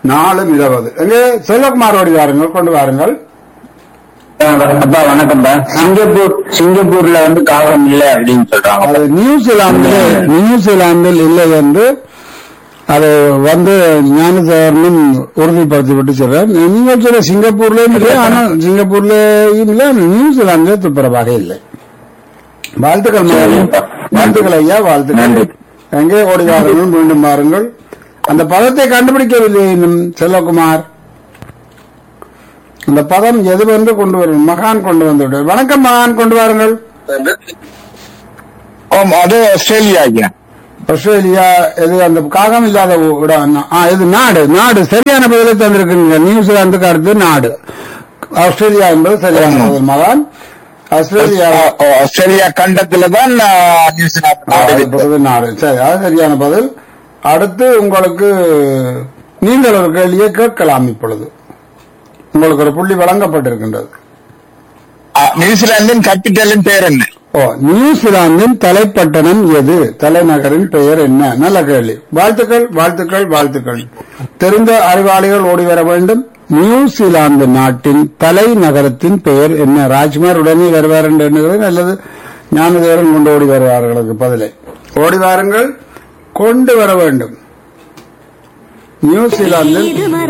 நாலும் இருபது எங்கே செல்வகுமார் ஓடி வாருங்கள் கொண்டு வாருங்கள் அப்பா வணக்கம்ப்பா சிங்கப்பூர் சிங்கப்பூர்ல வந்து காகம் இல்லை அப்படின்னு சொல்றாங்க அது நியூசிலாந்தில் நியூசிலாந்தில் இல்லை என்று அது வந்து ஞானதேவனும் உறுதிப்படுத்தி விட்டு சொல்றார் நீங்கள் சொல்ற சிங்கப்பூர்லயும் இல்லை ஆனால் சிங்கப்பூர்லயும் இல்லை நியூசிலாந்திலே துப்புரவாக இல்லை வாழ்த்துக்கள் மகனே. வாழ்த்துக்கள் ஐயா வாழ்த்துக்கள் நன்றி. எங்கே ஓடி வாருங்கள் மீண்டும் வாருங்கள் அந்த பதத்தை கண்டுபிடிக்கவில்லை இன்னும் செல்வகுமார் அந்த பதம் எதுவென்று கொண்டு வரும் மகான் கொண்டு வந்து விட்டார் வணக்கம் மகான் கொண்டு வாருங்கள் ஆமா அது ஆஸ்திரேலியா ஐயா ஆஸ்திரேலியா இது அந்த காகம் இல்லாத ஊ- இடம் ஆ, இது நாடு நாடு சரியான பதிலை தந்திருக்கீங்க நியூசிலாந்துக்கு அடுத்து நாடு ஆஸ்திரேலியா என்பது சரியான பதில் மகான் ஆஸ்திரேலியா ஓ, ஆஸ்திரேலியா கண்டத்துல தான் நியூசிலாந்து ஆ, நாடு அது இருக்கு. பிறகு நாடு சரி அது சரியான பதில் அடுத்து உங்களுக்கு நீங்கள் ஒரு கேள்வியை கேட்கலாம் இப்பொழுது உங்களுக்கு ஒரு புள்ளி வழங்கப்பட்டிருக்கின்றது ஆ, நியூசிலாந்தின் கேபிட்டலின் பேர் என்ன ஓ நியூசிலாந்தின் தலைப்பட்டணம் எது தலைநகரின் பெயர் என்ன நல்ல கேள்வி வாழ்த்துக்கள் வாழ்த்துக்கள் வாழ்த்துக்கள் தெரிந்த அறிவாளிகள் ஓடி வர வேண்டும் நியூசிலாந்து நாட்டின் தலைநகரத்தின் பெயர் என்ன ராஜ்குமார் உடனே வருவார் என்று எண்ணுகிறேன் அல்லது ஞானதேவன் கொண்டு ஓடி வருவார்களுக்கு பதிலை ஓடி வாருங்கள் கொண்டு வர வேண்டும் நியூசிலாந்தில் இது மர